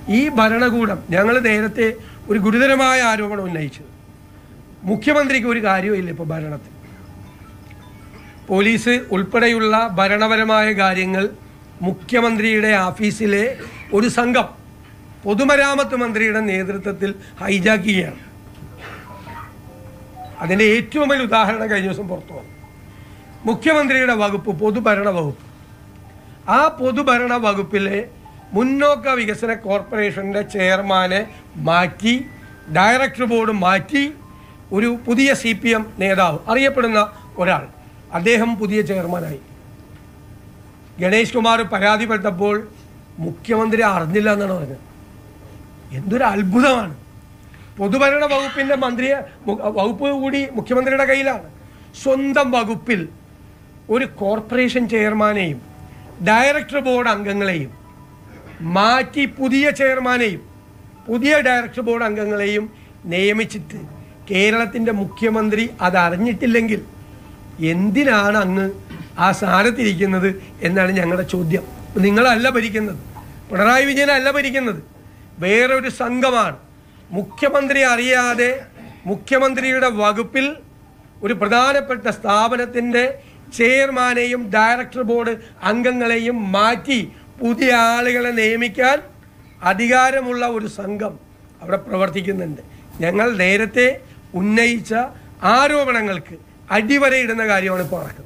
ഈ ഭരണകൂടം ഞങ്ങൾ നേരത്തെ ഒരു ഗുരുതരമായ ആരോപണം ഉന്നയിച്ചത് മുഖ്യമന്ത്രിക്ക് ഒരു കാര്യമില്ല ഇപ്പോൾ ഭരണത്തിൽ പോലീസ് ഉൾപ്പെടെയുള്ള ഭരണപരമായ കാര്യങ്ങൾ മുഖ്യമന്ത്രിയുടെ ഓഫീസിലെ ഒരു സംഘം പൊതുമരാമത്ത് മന്ത്രിയുടെ നേതൃത്വത്തിൽ ഹൈജാക്ക് ചെയ്യുകയാണ് അതിൻ്റെ ഏറ്റവും വലിയ ഉദാഹരണം കഴിഞ്ഞ ദിവസം പുറത്തു വന്നു മുഖ്യമന്ത്രിയുടെ വകുപ്പ് പൊതുഭരണ വകുപ്പ് ആ പൊതുഭരണ വകുപ്പിലെ മുന്നോക്ക വികസന കോർപ്പറേഷൻ്റെ ചെയർമാനെ മാറ്റി ഡയറക്ടർ ബോർഡ് മാറ്റി ഒരു പുതിയ സി പി എം നേതാവ് അറിയപ്പെടുന്ന ഒരാൾ അദ്ദേഹം പുതിയ ചെയർമാനായി ഗണേഷ് കുമാർ പരാതിപ്പെട്ടപ്പോൾ മുഖ്യമന്ത്രി അറിഞ്ഞില്ല എന്നാണ് പറഞ്ഞത് എന്തൊരു അത്ഭുതമാണ് പൊതുഭരണ വകുപ്പിൻ്റെ മന്ത്രിയെ മു- വകുപ്പ് കൂടി മുഖ്യമന്ത്രിയുടെ കയ്യിലാണ് സ്വന്തം വകുപ്പിൽ ഒരു കോർപ്പറേഷൻ ചെയർമാനെയും ഡയറക്ടർ ബോർഡ് അംഗങ്ങളെയും മാറ്റി പുതിയ ചെയർമാനെയും പുതിയ ഡയറക്ടർ ബോർഡ് അംഗങ്ങളെയും നിയമിച്ചിട്ട് കേരളത്തിൻ്റെ മുഖ്യമന്ത്രി അത് അറിഞ്ഞിട്ടില്ലെങ്കിൽ എന്തിനാണ് അങ്ങ് ആ സ്ഥാനത്തിരിക്കുന്നത് എന്നാണ് ഞങ്ങളുടെ ചോദ്യം നിങ്ങളല്ല ഭരിക്കുന്നത് പിണറായി വിജയനല്ല ഭരിക്കുന്നത് വേറൊരു സംഘമാണ് മുഖ്യമന്ത്രി അറിയാതെ മുഖ്യമന്ത്രിയുടെ വകുപ്പിൽ ഒരു പ്രധാനപ്പെട്ട സ്ഥാപനത്തിൻ്റെ ചെയർമാനെയും ഡയറക്ടർ ബോർഡ് അംഗങ്ങളെയും മാറ്റി പുതിയ ആളുകളെ നിയമിക്കാൻ അധികാരമുള്ള ഒരു സംഘം അവിടെ പ്രവർത്തിക്കുന്നുണ്ട് ഞങ്ങൾ നേരത്തെ ഉന്നയിച്ച ആരോപണങ്ങൾക്ക് അടിവരയിടുന്ന കാര്യമാണ് ഇപ്പോൾ നടക്കുന്നത്